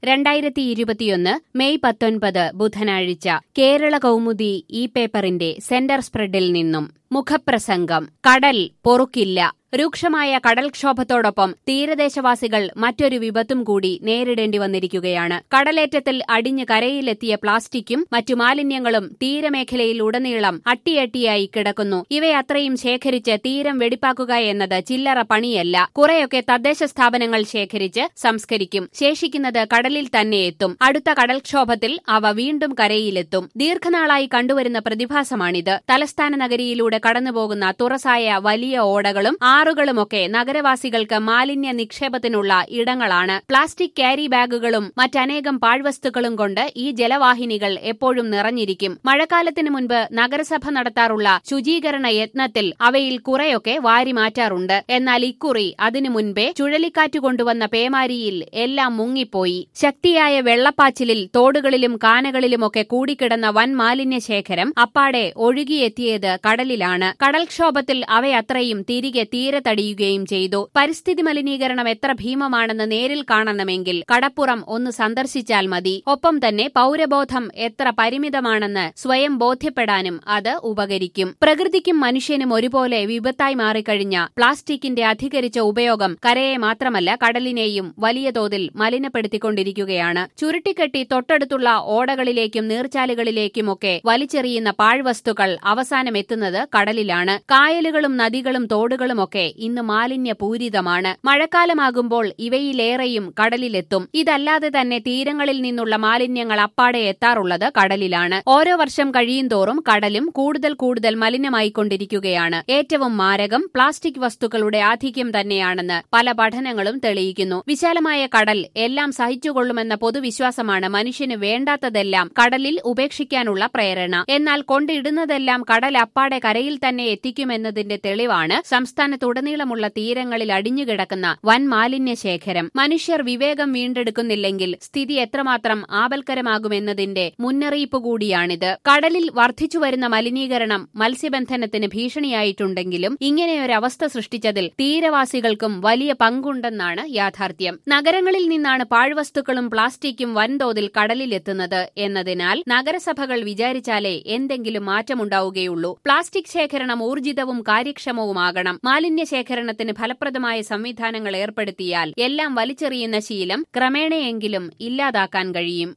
രണ്ടായിരത്തി ഇരുപത്തിയൊന്ന് മെയ് പത്തൊൻപത് ബുധനാഴ്ച കേരള കൗമുദി ഈ പേപ്പറിന്റെ സെന്റർ സ്പ്രെഡിൽ നിന്നും മുഖപ്രസംഗം കടൽ പൊറുക്കില്ല രൂക്ഷമായ കടൽക്ഷോഭത്തോടൊപ്പം തീരദേശവാസികൾ മറ്റൊരു വിപത്തും കൂടി നേരിടേണ്ടി വന്നിരിക്കുകയാണ് കടലേറ്റത്തിൽ അടിഞ്ഞ് കരയിലെത്തിയ പ്ലാസ്റ്റിക്കും മറ്റു മാലിന്യങ്ങളും തീരമേഖലയിൽ ഉടനീളം അട്ടിയട്ടിയായി കിടക്കുന്നു ഇവയത്രയും ശേഖരിച്ച് തീരം വെടിപ്പാക്കുക എന്നത് ചില്ലറ പണിയല്ല കുറെയൊക്കെ തദ്ദേശ സ്ഥാപനങ്ങൾ ശേഖരിച്ച് സംസ്കരിക്കും ശേഷിക്കുന്നത് കടലിൽ തന്നെ എത്തും അടുത്ത കടൽക്ഷോഭത്തിൽ അവ വീണ്ടും കരയിലെത്തും ദീർഘനാളായി കണ്ടുവരുന്ന പ്രതിഭാസമാണിത് തലസ്ഥാന നഗരിയിലൂടെ കടന്നുപോകുന്ന തുറസായ വലിയ ഓടകളും ആറുകളുമൊക്കെ നഗരവാസികൾക്ക് മാലിന്യ നിക്ഷേപത്തിനുള്ള ഇടങ്ങളാണ് പ്ലാസ്റ്റിക് ക്യാരി ബാഗുകളും മറ്റനേകം പാഴ്വസ്തുക്കളും കൊണ്ട് ഈ ജലവാഹിനികൾ എപ്പോഴും നിറഞ്ഞിരിക്കും മഴക്കാലത്തിന് മുൻപ് നഗരസഭ നടത്താറുള്ള ശുചീകരണ യത്നത്തിൽ അവയിൽ കുറെയൊക്കെ വാരി മാറ്റാറുണ്ട് എന്നാൽ ഇക്കുറി അതിനു മുൻപേ ചുഴലിക്കാറ്റ് കൊണ്ടുവന്ന പേമാരിയിൽ എല്ലാം മുങ്ങിപ്പോയി ശക്തിയായ വെള്ളപ്പാച്ചിലിൽ തോടുകളിലും കാനകളിലുമൊക്കെ കൂടിക്കിടന്ന വൻ മാലിന്യ ശേഖരം അപ്പാടെ ഒഴുകിയെത്തിയത് കടലിലാണ് കടൽക്ഷോഭത്തിൽ അവയത്രയും തിരികെ തീരത്തടിയുകയും ചെയ്തു പരിസ്ഥിതി മലിനീകരണം എത്ര ഭീമമാണെന്ന് നേരിൽ കാണണമെങ്കിൽ കടപ്പുറം ഒന്ന് സന്ദർശിച്ചാൽ മതി ഒപ്പം തന്നെ പൌരബോധം എത്ര പരിമിതമാണെന്ന് സ്വയം ബോധ്യപ്പെടാനും അത് ഉപകരിക്കും പ്രകൃതിക്കും മനുഷ്യനും ഒരുപോലെ വിപത്തായി മാറിക്കഴിഞ്ഞ പ്ലാസ്റ്റിക്കിന്റെ അധികരിച്ച ഉപയോഗം കരയെ മാത്രമല്ല കടലിനെയും വലിയ തോതിൽ മലിനപ്പെടുത്തിക്കൊണ്ടിരിക്കുകയാണ് ചുരുട്ടിക്കെട്ടി തൊട്ടടുത്തുള്ള ഓടകളിലേക്കും നീർച്ചാലുകളിലേക്കുമൊക്കെ വലിച്ചെറിയുന്ന പാഴ്വസ്തുക്കൾ അവസാനമെത്തുന്നത് കടലിലാണ് കായലുകളും നദികളും തോടുകളുമൊക്കെ ഇന്ന് മാലിന്യപൂരിതമാണ് മഴക്കാലമാകുമ്പോൾ ഇവയിലേറെയും കടലിലെത്തും ഇതല്ലാതെ തന്നെ തീരങ്ങളിൽ നിന്നുള്ള മാലിന്യങ്ങൾ അപ്പാടെ എത്താറുള്ളത് കടലിലാണ് ഓരോ വർഷം കഴിയുന്തോറും കടലും കൂടുതൽ കൂടുതൽ മലിനമായിക്കൊണ്ടിരിക്കുകയാണ് ഏറ്റവും മാരകം പ്ലാസ്റ്റിക് വസ്തുക്കളുടെ ആധിക്യം തന്നെയാണെന്ന് പല പഠനങ്ങളും തെളിയിക്കുന്നു വിശാലമായ കടൽ എല്ലാം സഹിച്ചുകൊള്ളുമെന്ന പൊതുവിശ്വാസമാണ് മനുഷ്യന് വേണ്ടാത്തതെല്ലാം കടലിൽ ഉപേക്ഷിക്കാനുള്ള പ്രേരണ എന്നാൽ കൊണ്ടിടുന്നതെല്ലാം കടൽ അപ്പാടെ കരയിൽ തന്നെ എത്തിക്കുമെന്നതിന്റെ തെളിവാണ് സംസ്ഥാനത്തുടനീളമുള്ള തീരങ്ങളിൽ അടിഞ്ഞുകിടക്കുന്ന വൻ മാലിന്യ ശേഖരം മനുഷ്യർ വിവേകം വീണ്ടെടുക്കുന്നില്ലെങ്കിൽ സ്ഥിതി എത്രമാത്രം ആപൽക്കരമാകുമെന്നതിന്റെ മുന്നറിയിപ്പ് കൂടിയാണിത് കടലിൽ വർദ്ധിച്ചുവരുന്ന മലിനീകരണം മത്സ്യബന്ധനത്തിന് ഭീഷണിയായിട്ടുണ്ടെങ്കിലും ഇങ്ങനെയൊരവസ്ഥ സൃഷ്ടിച്ചതിൽ തീരവാസികൾക്കും വലിയ പങ്കുണ്ടെന്നാണ് യാഥാർത്ഥ്യം നഗരങ്ങളിൽ നിന്നാണ് പാഴ്വസ്തുക്കളും പ്ലാസ്റ്റിക്കും വൻതോതിൽ കടലിലെത്തുന്നത് എന്നതിനാൽ നഗരസഭകൾ വിചാരിച്ചാലേ എന്തെങ്കിലും മാറ്റമുണ്ടാവുകയുള്ളൂ പ്ലാസ്റ്റിക് ശേഖരണം ഊർജിതവും കാര്യക്ഷമവുമാകണം മാലിന്യ ശേഖരണത്തിന് ഫലപ്രദമായ സംവിധാനങ്ങൾ ഏർപ്പെടുത്തിയാൽ എല്ലാം വലിച്ചെറിയുന്ന ശീലം ക്രമേണയെങ്കിലും ഇല്ലാതാക്കാൻ കഴിയും